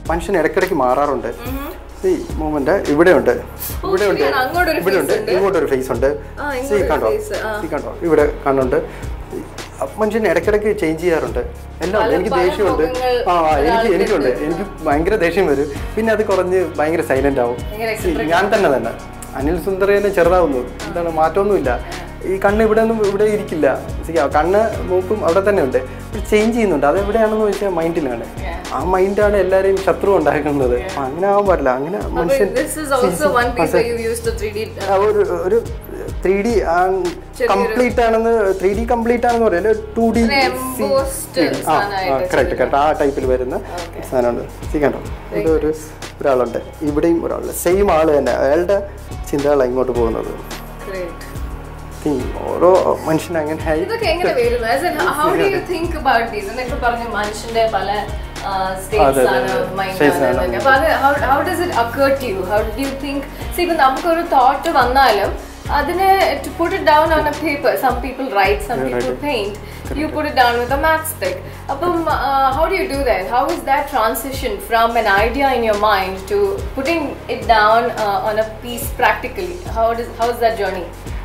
മനുഷ്യൻ ഇടയ്ക്കിടയ്ക്ക് മാറാറുണ്ട് സി മൂവ്മെന്റ് ഇവിടെയുണ്ട് ഇവിടെയുണ്ട് ശരിയാണ്. അങ്ങോട്ടൊരു ഇവിടെയുണ്ട് face ഉണ്ട്. ഇങ്ങോട്ടൊരു ഫേസ് ഉണ്ട് ആ, സി ഇങ്ങോട്ടൊരു കണ്ടോ face, ആ. സി കണ്ടോ ഇവിടെ കാണുന്നുണ്ട് അപ്പൊ മനുഷ്യൻ ഇടയ്ക്കിടയ്ക്ക് ചേഞ്ച് ചെയ്യാറുണ്ട് എല്ലാം ഉണ്ട്. പല- എനിക്ക് പല ദേഷ്യമുണ്ട് മുഖങ്ങൾ ആ ആ, എനിക്ക് ഒരാൾക്ക് എനിക്കുണ്ട് എനിക്ക് ഭയങ്കര ദേഷ്യം വരും പിന്നെ അത് കുറഞ്ഞ് ഭയങ്കര സൈലന്റ് ആവും ഭയങ്കര See, ഞാൻ തന്നെ തന്നെ അനിൽ സുന്ദരേനെ ചെറുതാവുന്നു എന്താണ് മാറ്റമൊന്നുമില്ല ഈ കണ്ണ് ഇവിടെ ഒന്നും ഇവിടെ ഇരിക്കില്ല See, ആ കണ്ണ് മൂക്കും അവിടെ തന്നെ ഉണ്ട് ചേഞ്ച് ചെയ്യുന്നുണ്ട് അത് എവിടെയാണെന്ന് ചോദിച്ചാൽ മൈൻഡിലാണ് ആ മൈൻഡാണ് എല്ലാവരെയും ശത്രു ഉണ്ടാക്കുന്നത് അപ്പൊ അങ്ങനെ ആവാൻ പാടില്ല അങ്ങനെ മനുഷ്യൻ this is also one piece where you used to 3D uh, ആ, ഒരു ഒരു ത്രീ ഡി കംപ്ലീറ്റ് ആണെന്ന് ത്രീ ഡി കംപ്ലീറ്റ് ആണെന്ന് പറയാം ടു ഡി ഒരു embossed സാധനമായിട്ട് കറക്റ്റ് കറക്റ്റ് ആ ടൈപ്പിൽ വരുന്ന സാധനമുണ്ട് സി കണ്ടോ ഇതൊരു ഒരാളുണ്ട് ഇവിടെയും ഒരാളുണ്ട് സെയിം ആള് തന്നെ അയാളുടെ ചിന്തകളാണ് ഇങ്ങോട്ട് പോകുന്നത് great. See, ഓരോ മനുഷ്യൻ അങ്ങനെ ആയി ഇതൊക്കെ എങ്ങനെ വരുന്നു As in, how do you think about these എന്നൊക്കെ പറഞ്ഞു മനുഷ്യന്റെ പല സ്റ്റേറ്റ്സ് അതെ, ആണ് അതെ. മൈൻഡ് States ആണ് ആണ്. എന്നൊക്കെ. അപ്പൊ അത് how does it occur to you how do you think see ഇപ്പൊ നമുക്കൊരു തോട്ട് വന്നാലും അതിനെ to put it down on a paper some people write some people paint you put it down with a matchstick അപ്പം uh, how do you do that how is that transition from an idea in your mind to putting it down uh, on a piece practically how does how is that journey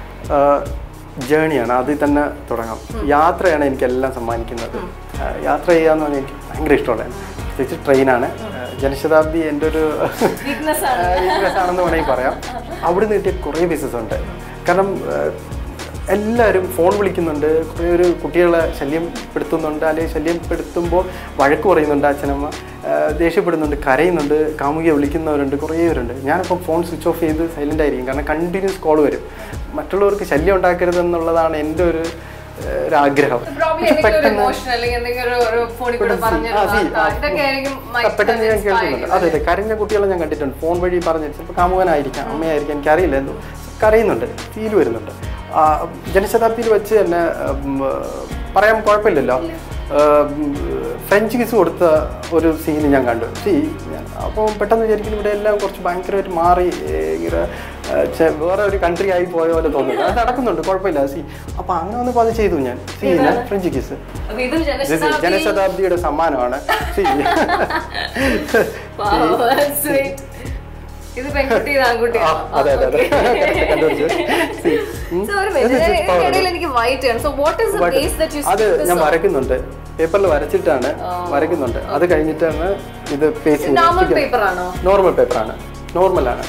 ജേണിയാണ് അതിൽ തന്നെ തുടങ്ങാം യാത്രയാണ് എനിക്കെല്ലാം സമ്മാനിക്കുന്നത് ആ, യാത്ര ചെയ്യാന്ന് പറഞ്ഞാൽ എനിക്ക് ഭയങ്കര ഇഷ്ടമുള്ള പ്രത്യേകിച്ച് ട്രെയിനാണ് ജനശതാബ്ദി എൻ്റെ ഒരു weakness ആണ് വീക്ക്നെസ് ആണെന്ന് വേണമെങ്കിൽ പറയാം അവിടുന്ന് കിട്ടിയ കുറേ ബിസിനസ് ഉണ്ട് കാരണം ആ, എല്ലാവരും ഫോൺ വിളിക്കുന്നുണ്ട് കുറേ ഒരു കുട്ടികളെ ശല്യപ്പെടുത്തുന്നുണ്ട് അല്ലെങ്കിൽ ശല്യപ്പെടുത്തുമ്പോൾ വഴക്ക് പറയുന്നുണ്ട് അച്ഛനമ്മ ആ, ദേഷ്യപ്പെടുന്നുണ്ട് കരയുന്നുണ്ട് കാമുകിയെ വിളിക്കുന്നവരുണ്ട് കുറേ പേരുണ്ട് ഞാനിപ്പോൾ ഫോൺ സ്വിച്ച് ഓഫ് ചെയ്ത് സൈലൻ്റ് ആയിരിക്കും കാരണം കണ്ടിന്യൂസ് കോൾ വരും മറ്റുള്ളവർക്ക് ശല്യം ഉണ്ടാക്കരുത് എന്നുള്ളതാണ് എൻ്റെ ഒരു ആ, ഒരു ആഗ്രഹം പ്രോബ്ലി പക്ഷെ എന്തെങ്കിലും ഒരു ഇമോഷൻ അല്ലെങ്കിൽ എന്തെങ്കിലും ഒരു- ഒരു ഫോണിൽ കൂടെ പറഞ്ഞ ആ, see, ആ, ഇതൊക്കെ ആയിരിക്കും ആ, പെട്ടെന്ന് ഞാൻ കേൾക്കുന്നുണ്ട് അതെ അതെ കരഞ്ഞ കുട്ടികളെ ഞാൻ കണ്ടിട്ടുണ്ട് ഫോൺ വഴി പറഞ്ഞ് ചിലപ്പോൾ കാമുകനായിരിക്കാം അമ്മയായിരിക്കാം എനിക്കറിയില്ല എന്തോ കരയുന്നുണ്ട് ഫീൽ വരുന്നുണ്ട് ആ, ജനശതാബ്ദിയിൽ വെച്ച് തന്നെ ഉം, പറയാൻ കുഴപ്പമില്ലല്ലോ ഉം, ഫ്രഞ്ച് കിസ് കൊടുത്ത ഒരു സീൻ ഞാൻ കണ്ടു സീ അപ്പോൾ പെട്ടെന്ന് വിചാരിക്കുന്നു ഇവിടെ എല്ലാം കുറച്ച് ഭയങ്കരമായിട്ട് മാറി ഏ, ഇങ്ങനെ ഏ, ചെ- വേറെ ഒരു കൺട്രി ആയി പോയ പോലെ തോന്നുന്നു അത് നടക്കുന്നുണ്ട് കുഴപ്പമില്ല സി അപ്പോൾ അങ്ങനെ വന്നപ്പോൾ അത് ചെയ്തു ഞാൻ സീ ഞാൻ ഫ്രഞ്ച് കിസ് അപ്പൊ ഇതും This is ജനശതാബ്ദി ജനശതാബ്ദിയുടെ സമ്മാനമാണ് See. സ്വീറ്റ് ഇത് പെൺകുട്ടി ഇത് ആ, ആൺകുട്ടിയാണ് അതെ അതെ അതെ Correct, കണ്ടുപിടിച്ചു. See. ഉം. So, ഒരു This is minute. its power. ഇതിനിടയിൽ എനിക്ക് വൈറ്റ് ആണ് so what is the But base that you അത് ഞാൻ വരയ്ക്കുന്നുണ്ട് പേപ്പറിൽ വരച്ചിട്ടാണ് വരയ്ക്കുന്നുണ്ട് അത് കഴിഞ്ഞിട്ടാണ് ഇത് പേസ്റ്റ് നോർമൽ പേപ്പർ ആണോ നോർമൽ പേപ്പറാണ് നോർമലാണ്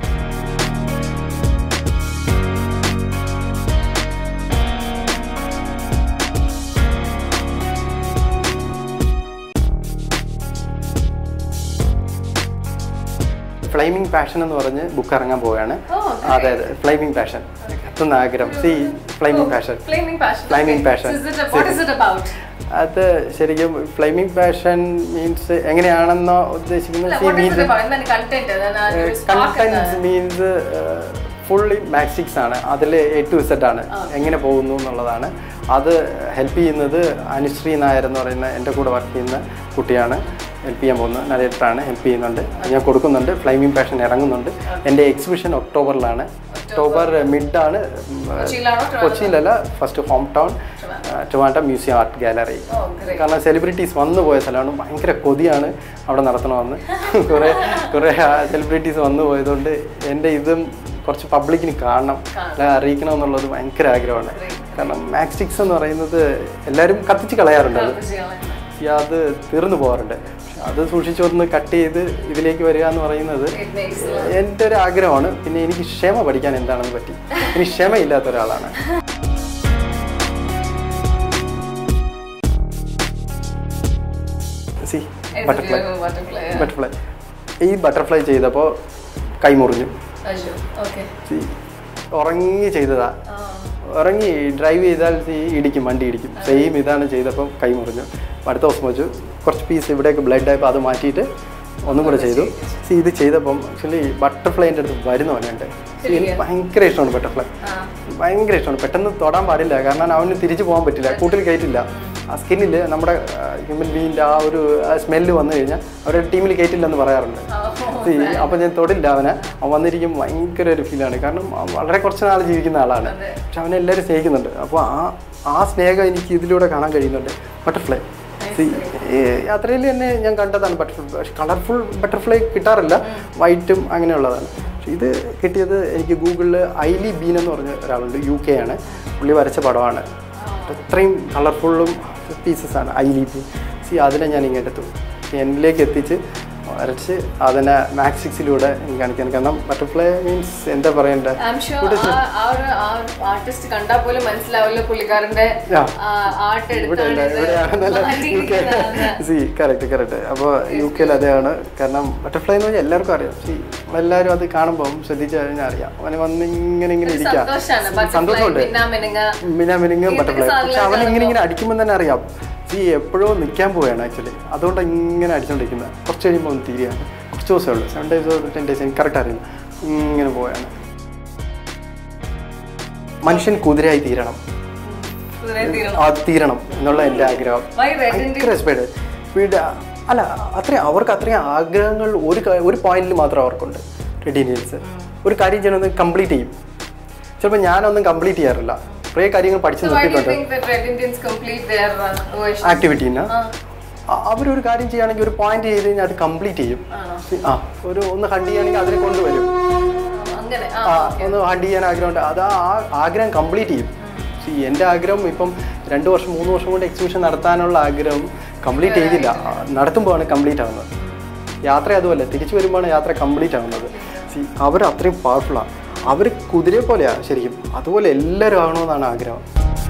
ഫ്ലൈമിംഗ് പാഷൻ എന്ന് പറഞ്ഞ് ബുക്ക് ഇറങ്ങാൻ പോവുകയാണ് Oh, അതെ അതെ ഫ്ലൈമിംഗ് പാഷൻ എത്തുന്ന ആഗ്രഹം see flaming passion flaming passion Flaming passion. What is it about അത് ശരിക്കും ഫ്ലൈമിംഗ് പാഷൻ മീൻസ് എങ്ങനെയാണെന്നോ ഉദ്ദേശിക്കുന്നത് see what is means it about എന്താണ് content content means fully matchsticks ആണ് അതിൽ എ ടു സെഡ് ആണ് എങ്ങനെ പോകുന്നു എന്നുള്ളതാണ് അത് ഹെൽപ്പ് ചെയ്യുന്നത് അനുശ്രീ നായർ എന്ന് പറയുന്ന എൻ്റെ കൂടെ വർക്ക് ചെയ്യുന്ന കുട്ടിയാണ് ഹെൽപ്പ് ചെയ്യാൻ പോകുന്നത് നരേറ്ററാണ് ഹെൽപ്പ് ചെയ്യുന്നുണ്ട് ഞാൻ കൊടുക്കുന്നുണ്ട് ഫ്ലൈമിംഗ് പാഷൻ ഇറങ്ങുന്നുന്നുണ്ട് എൻ്റെ എക്സിബിഷൻ ഒക്ടോബറിലാണ് ഒക്ടോബർ മിഡാണ് കൊച്ചിയിലാണോ കൊച്ചിയിലല്ല first home town Trivandrum museum art gallery Oh, great. കാരണം സെലിബ്രിറ്റീസ് വന്നു പോയ സ്ഥലമാണ് ഭയങ്കര കൊതിയാണ് അവിടെ നടത്തണമെന്ന് കുറേ കുറേ സെലിബ്രിറ്റീസ് വന്നു പോയതുകൊണ്ട് എൻ്റെ ഇതും കുറച്ച് പബ്ലിക്കിന് കാണണം അല്ല അറിയിക്കണം എന്നുള്ളത് ഭയങ്കര ആഗ്രഹമാണ് കാരണം മാക്സ്റ്റിക്സ് എന്ന് പറയുന്നത് എല്ലാവരും കത്തിച്ച് കളയാറുണ്ട് അത് ഈ അത് തീർന്നു പോകാറുണ്ട് പക്ഷെ അത് സൂക്ഷിച്ചൊന്ന് കട്ട് ചെയ്ത് ഇതിലേക്ക് വരിക എന്ന് പറയുന്നത് എൻ്റെ ഒരു ആഗ്രഹമാണ് പിന്നെ എനിക്ക് ക്ഷമ പഠിക്കാൻ എന്താണെന്ന് പറ്റി എനിക്ക് ക്ഷമയില്ലാത്ത ഒരാളാണ് സി ബട്ടർഫ്ലൈ ബട്ടർഫ്ലൈ ഈ ബട്ടർഫ്ലൈ ചെയ്തപ്പോൾ കൈ മുറിഞ്ഞു ഓക്കെ See, ഉറങ്ങി ചെയ്തതാ ഉറങ്ങി ഡ്രൈവ് ചെയ്താൽ see, ഇടിക്കും വണ്ടി ഇടിക്കും സെയിം ഇതാണ് ചെയ്തപ്പം കൈ മുറിഞ്ഞു അപ്പൊ അടുത്ത ദിവസം വെച്ചു കുറച്ച് പീസ് ഇവിടേക്ക് ബ്ലഡ് ആയപ്പോൾ അത് മാറ്റിയിട്ട് ഒന്നും കൂടെ ചെയ്തു സി ഇത് ചെയ്തപ്പം ആക്ച്വലി ബട്ടർഫ്ലൈൻ്റെ അടുത്ത് വരുന്നവനുണ്ട് See, എനിക്ക് ഭയങ്കര ഇഷ്ടമാണ് ബട്ടർഫ്ലൈ ഭയങ്കര ഇഷ്ടമാണ് പെട്ടെന്ന് തൊടാൻ പാടില്ല കാരണം അവന് തിരിച്ചു പോകാൻ പറ്റില്ല കൂട്ടിൽ കയറ്റില്ല ആ സ്കിന്നിൽ നമ്മുടെ ഹ്യൂമൻ ബീയിൻ്റെ ആ ഒരു സ്മെല്ല് വന്നു കഴിഞ്ഞാൽ അവരുടെ ടീമിൽ കയറ്റില്ലെന്ന് പറയാറുണ്ട് See, അപ്പൊ ഞാൻ തൊടില്ല അവനെ അവൻ വന്നിരിക്കും ഭയങ്കര ഒരു ഫീലാണ് കാരണം അവൻ വളരെ കുറച്ച് നാൾ ജീവിക്കുന്ന ആളാണ് പക്ഷെ അവനെ എല്ലാവരും സ്നേഹിക്കുന്നുണ്ട് അപ്പോൾ ആ ആ സ്നേഹം എനിക്ക് ഇതിലൂടെ കാണാൻ കഴിയുന്നുണ്ട് ബട്ടർഫ്ലൈ യാത്രയിൽ തന്നെ ഞാൻ കണ്ടതാണ് ബട്ടർഫ്ലൈ പക്ഷെ കളർഫുൾ ബട്ടർഫ്ലൈ കിട്ടാറില്ല വൈറ്റും അങ്ങനെയുള്ളതാണ് പക്ഷെ ഇത് കിട്ടിയത് എനിക്ക് ഗൂഗിളിൽ ഐലി ബീൻ എന്ന് പറഞ്ഞ ഒരാളുണ്ട് യു കെ ആണ് പുള്ളി വരച്ച പടമാണ് അത്രയും കളർഫുള്ളും പീസസ് ആണ് ഐലി ബീൻ സി അതിനെ ഞാൻ ഇങ്ങോട്ടെത്തു എന്നിലേക്ക് എത്തിച്ച് വരച്ച് അതിനെ മാക്സ് സിക്സിലൂടെ എനിക്ക് കാണിക്കാൻ കാരണം ബട്ടർഫ്ലൈ മീൻസ് എന്താ പറയണ്ടേ ഐ എം ഷുവർ ആ ഒരു ആർട്ടിസ്റ്റ് കണ്ടാൽ പോലും മനസ്സിലാവില്ല പുള്ളിക്കാരന്റെ Yeah. ആർട്ട് ഇവിടെ അല്ല എടുത്താണ് ഇവിടെയാണെന്നല്ല U K see correct correct അപ്പോൾ യു കെയിൽ അതെയാണ് കാരണം ബട്ടർഫ്ലൈ എന്ന് പറഞ്ഞാൽ എല്ലാവർക്കും അറിയാം സി എല്ലാവരും അത് കാണുമ്പോൾ ശ്രദ്ധിച്ചു കഴിഞ്ഞാൽ അറിയാം അവന് വന്ന് ഇങ്ങനെ ഇങ്ങനെ ഇരിക്കാം സന്തോഷാണ് ബട്ടർഫ്ലൈ സന്തോഷമുണ്ട് മിന്നാമിനുങ്ങ മിന മിനിങ്ങ ഇങ്ങനത്തെ ബട്ടർഫ്ലൈ പക്ഷെ സാധനങ്ങൾ അവൻ ഇങ്ങനെ ഇങ്ങനെ അടിക്കുമ്പോൾ തന്നെ അറിയാം സി എപ്പോഴോ നിൽക്കാൻ പോവുകയാണ് ആക്ച്വലി അതുകൊണ്ട് ഇങ്ങനെ അടിച്ചുകൊണ്ടിരിക്കുന്നത് കുറച്ച് കഴിയുമ്പോൾ ഒന്ന് തീരുകയാണ് കുറച്ച് ദിവസമേ ഉള്ളൂ സെവൻ ഡേയ്സ് ടെൻ ഡേയ്സ് എനിക്ക് കറക്റ്റ് അറിയില്ല ഇങ്ങനെ പോവുകയാണ് മനുഷ്യൻ കുതിരയായി തീരണം കുതിരയെ തീരണം ആ തീരണം എന്നുള്ള എൻ്റെ ആഗ്രഹം Why red Indian? ഭയങ്കര സ്പീഡ് സ്പീഡ് അല്ല അത്രയും അവർക്ക് അത്രയും ആഗ്രഹങ്ങൾ ഒരു ക- ഒരു പോയിന്റിൽ മാത്രം അവർക്കുണ്ട് റെഡ് ഇന്ത്യൻസ് ഒരു കാര്യം ചെയ്യണമെന്ന് കംപ്ലീറ്റ് ചെയ്യും ചിലപ്പോൾ ഞാനൊന്നും കംപ്ലീറ്റ് ചെയ്യാറില്ല കുറേ കാര്യങ്ങൾ പഠിച്ച് So why do you നിർത്തിയിട്ടുണ്ട് think that Red Indians complete their uh, version? ആക്ടിവിറ്റീന് ആ, അവരൊരു കാര്യം ചെയ്യുകയാണെങ്കിൽ ഒരു പോയിന്റ് ചെയ്ത് കഴിഞ്ഞാൽ അത് കംപ്ലീറ്റ് ചെയ്യും ആണോ? ആ ഒരു ഒന്ന് ഹണ്ട് ചെയ്യുകയാണെങ്കിൽ അതിനെ കൊണ്ടുവരും ആ, അങ്ങനെ ആ ആ ഒന്ന് ഹണ്ട് ചെയ്യാൻ ആഗ്രഹമുണ്ട് അത് ആ ആഗ്രഹം കംപ്ലീറ്റ് ചെയ്യും See, എൻ്റെ ആഗ്രഹം ഇപ്പം രണ്ട് വർഷം മൂന്ന് വർഷം കൊണ്ട് എക്സിബിഷൻ നടത്താനുള്ള ആഗ്രഹം കംപ്ലീറ്റ് ചെയ്തില്ല ആ, നടത്തുമ്പോഴാണ് കംപ്ലീറ്റ് ആവുന്നത് യാത്ര അതുമല്ല തിരിച്ചു വരുമ്പോഴാണ് യാത്ര കംപ്ലീറ്റ് ആവുന്നത് സി അവർ അത്രയും പവർഫുള്ളാണ് അവർ കുതിരയെ പോലെയാണ് ശരിക്കും അതുപോലെ എല്ലാവരും ആകണമെന്നാണ് ആഗ്രഹം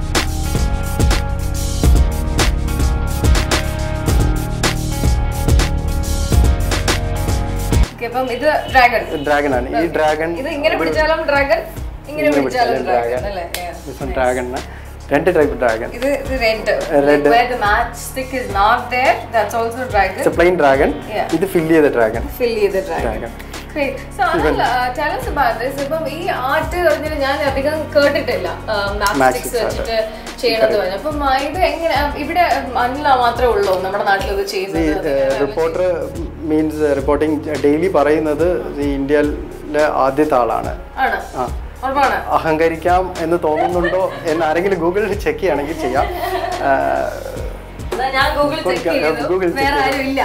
Okay, അപ്പം ഇത് ഡ്രാഗൺ ഡ്രാഗൺ ആണ് ഈ ഡ്രാഗൺ ഇത് ഇങ്ങനെ പിടിച്ചാലും ഡ്രാഗൺ ഇങ്ങനെ പിടിച്ചാലും ഡ്രാഗൺ അല്ലേ Yeah. ഡ്രാഗണിന് രണ്ട് ടൈപ്പ് ഡ്രാഗൺ ഇത് ഇത് red Red. where the match stick is not there that's also dragon it's plain dragon Yeah. ഇത് ഫില്ല് ചെയ്ത ഡ്രാഗൺ fill ചെയ്ത dragon dragon Great. So, Anil, uh, tell us about this. ഇപ്പം ഈ art പറഞ്ഞാൽ ഞാൻ അധികം കേട്ടിട്ടില്ല മാപ്സ്റ്റിക്സ് Matchsticks വെച്ചിട്ട് ചെയ്യണമെന്ന് പറഞ്ഞു അപ്പം ആ, ഇത് എങ്ങനെ ആ, ഇവിടെ അനില മാത്രമേ ഉള്ളൂ നമ്മുടെ നാട്ടിൽ ഇത് ചെയ്യുന്നത് റിപ്പോർട്ടർ മീൻസ് റിപ്പോർട്ടിംഗ് ഡെയിലി പറയുന്നത് ഈ ഇന്ത്യയിലെ ആദ്യത്തെ ആളാണ് ആണ് ആ ഉറപ്പാണ് അഹങ്കരിക്കാം എന്ന് തോന്നുന്നുണ്ടോ എന്ന് ആരെങ്കിലും ഗൂഗിളിൽ ചെക്ക് ചെയ്യുകയാണെങ്കിൽ ചെയ്യാം ആ, എന്നാ ഞാൻ ഗൂഗിൾ ചെക്ക് Google- ചെയ്തു Google check വേറെ ചെയ്തു. ആരും ഇല്ല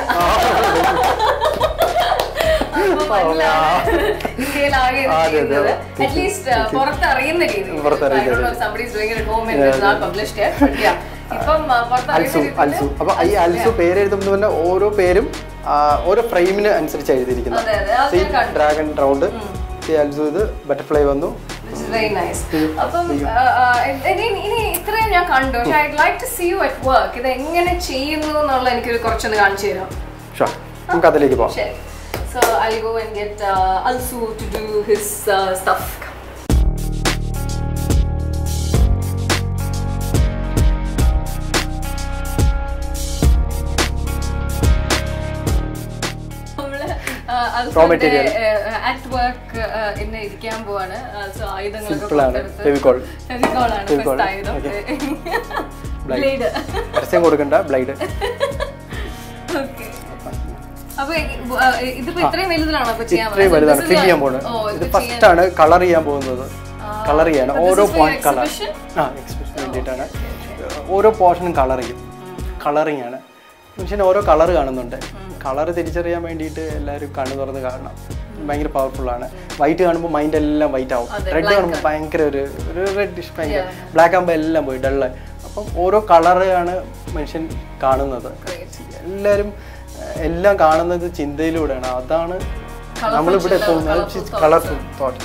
അപ്പം അനിലാണ് ഇന്ത്യയിലാകെ ഇത് അതെ, അതെ. ചെയ്യുന്നത് അറ്റ്ലീസ്റ്റ് പുറത്തറിയുന്ന രീതിയിൽ പുറത്തറിയുന്ന I don't know if somebody is doing it at home and it's not published yet, but yeah. ഇപ്പം ആ, അൽസു പുറത്തറിയുന്ന അൽസു രീതിയിൽ അപ്പൊ ഈ അൽസു പേര് എഴുതുമ്പോൾ തന്നെ ഓരോ പേരും ആ, ഓരോ ഫ്രെയിമിന് അനുസരിച്ച് എഴുതിയിരിക്കുന്നത് അതെ, അതെ. അത് ഞാൻ കണ്ടു. ഡ്രാഗൺ റൗണ്ട് ഈ അൽസു ഇത് ബട്ടർഫ്ലൈ വന്നു വെരി നൈസ് അപ്പം ആ, ആ, ഇനി ഇനി ഇത്രയും ഞാൻ കണ്ടു പക്ഷെ I like to see you at work ഇത് എങ്ങനെ ചെയ്യുന്നു എന്നുള്ള എനിക്കൊരു കുറച്ചൊന്ന് കാണിച്ചു തരാം ഷോ നമുക്ക് അതിലേക്ക് പോവാം ശരി so I go and get Alsu to do his stuff Raw material. At work ഇന്ന് ഇരിക്കാൻ പോവാണ് സോ ആയുധങ്ങളൊക്കെ Simple ആണ്. പുറത്തെടുത്ത് Fevicol. Fevicol ആണ് Fevicol. first ആയുധം Okay. Blade. ബ്ലേഡ് പരസ്യം കൊടുക്കണ്ട ബ്ലൈഡ് ഓക്കെ അപ്പൊ ഈ- ആ, ഇതിപ്പോ ഇത്രയും വലുതിലാണോ അപ്പൊ ചെയ്യാൻ ഇത്രയും പോകുന്നത്? വലുതാണ് This is ഫിൽ ചെയ്യാൻ a- പോകുന്നത് ഓ, ഇത് ഇത് ഫസ്റ്റ് ആണ് കളർ ചെയ്യാൻ പോകുന്നത് കളർ ചെയ്യാണ് So this ഓരോ is for point colour exhibition? ആ എക്സ്പ്രഷൻ വേണ്ടിയിട്ടാണ് ഓരോ പോർഷനും കളർ ചെയ്യും കളറിങ് ആണ് മനുഷ്യന് ഓരോ കളർ കാണുന്നുണ്ട് കളർ തിരിച്ചറിയാൻ വേണ്ടിയിട്ട് എല്ലാവരും കണ്ണു തുറന്ന് കാണണം ഭയങ്കര പവർഫുൾ ആണ് വൈറ്റ് കാണുമ്പോൾ മൈൻഡ് എല്ലാം വൈറ്റ് ആവും അതെ, റെഡ് black കാണുമ്പോൾ ഭയങ്കര ഒരു ഒരു റെഡിഷ് ഭയങ്കര ബ്ലാക്ക് ആകുമ്പോൾ എല്ലാം പോയി ഡള്ള് അപ്പം ഓരോ കളറാണ് മനുഷ്യൻ കാണുന്നത് എല്ലാവരും ഏഹ്, എല്ലാം കാണുന്നത് ചിന്തയിലൂടെയാണ് അതാണ് നമ്മളിവിടെ ചിന്ത, എത്തുന്നത് colourful thoughts. കളർഫുൾ തോട്ട്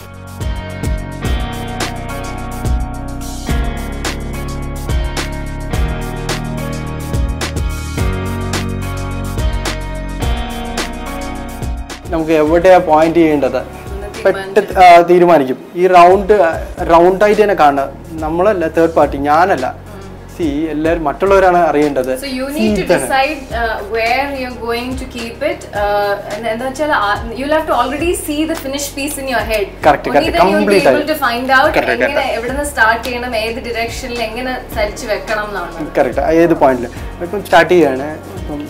നമുക്ക് എവിടെയാ പോയിന്റ് ചെയ്യേണ്ടത് പെട്ടെന്ന് ആ, തീരുമാനിക്കും ഈ റൗണ്ട് റൗണ്ട് ആയിട്ട് തന്നെ കാണുക നമ്മളല്ല തേർഡ് പാർട്ടി ഞാനല്ല സി എല്ലാവരും മറ്റുള്ളവരാണ് അറിയേണ്ടത് So you need to decide uh, where you're going to keep it. Uh, and എന്താ വെച്ചാൽ you'll have to already see the finished piece in your head. Correct, Only correct. then you'll be Complete able ആയി. to find out Correct, എങ്ങനെ എവിടെ നിന്ന് start ചെയ്യണം ഏത് ഡിറക്ഷനിൽ എങ്ങനെ സരിച്ച് വെക്കണം എന്നാണ് കറക്റ്റ് ഏത് പോയിന്റിൽ ഇപ്പം സ്റ്റാർട്ട് ചെയ്യാണ് ഇപ്പം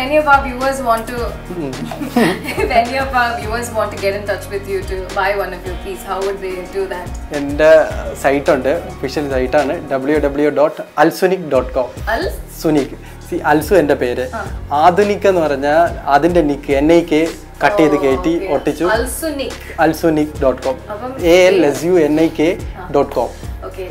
any of our viewers want to, if any of our viewers want to get in touch with you to buy one of your piece, how would they do that? എൻ്റെ സൈറ്റുണ്ട് official സൈറ്റാണ് W W dot Alsunic dot com Al? Sunic see Alsu എൻ്റെ പേര് ആധുനിക് എന്ന് പറഞ്ഞാൽ അതിൻ്റെ നിക്ക് എൻ ഐ കെ കട്ട് ചെയ്ത് കയറ്റി ഒട്ടിച്ചു Alsunic. അൽസുനിക് ഡോട്ട് കോം അപ്പം A L S U N I K dot com Okay,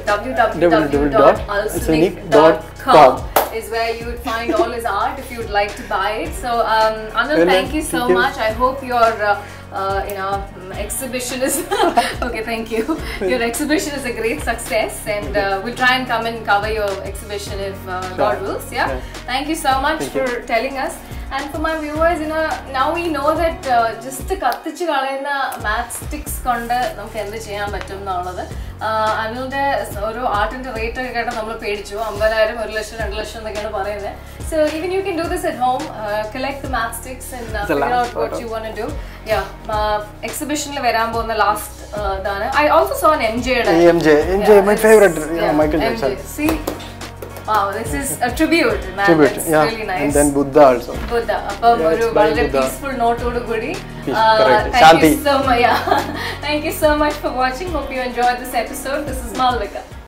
www.alsunic.com www.alsunic.com is where you would find all his art if you would like to buy it. So, um, Anil, Well, thank you so thank you. much. I hope your uh, uh, you know mm, exhibition is okay. Thank you. Your exhibition is a great success, and uh, we'll try and come and cover your exhibition if uh, God Sure. wills. Yeah? Yeah. Thank you so much Thank you. for telling us. And for my viewers, you know, now we know that uh, just കത്തിച്ച് കളയുന്ന math sticks കൊണ്ട് നമുക്ക് എന്ത് ചെയ്യാൻ പറ്റും എന്നുള്ളത് ആഹ് അനിലിന്റെ ഒരു ആർട്ടിന്റെ rate ഒക്കെ കേട്ടാൽ നമ്മൾ പേടിച്ചു അമ്പതിനായിരം ഒരു ലക്ഷം രണ്ട് ലക്ഷം എന്നൊക്കെയാണ് പറയുന്നത് so even you can do this at home collect the math sticks and figure out what you want do yeah എക്സിബിഷനിൽ വരാൻ പോകുന്ന ലാസ്റ്റ് ഇതാണ് ഐ ഓൾസോ സോ എം ജെയുടെ M J M J my favourite Michael Jackson See, wow, this is a tribute, man. tribute That's yeah really nice. and then buddha also Buddha appam Yeah, ഒരു it's by വളരെ Buddha. Peaceful നോട്ടോട് കൂടി Peace, correct. Thank you Shanti. So much thank you so much for watching hope you enjoy this episode this is മാൽവിക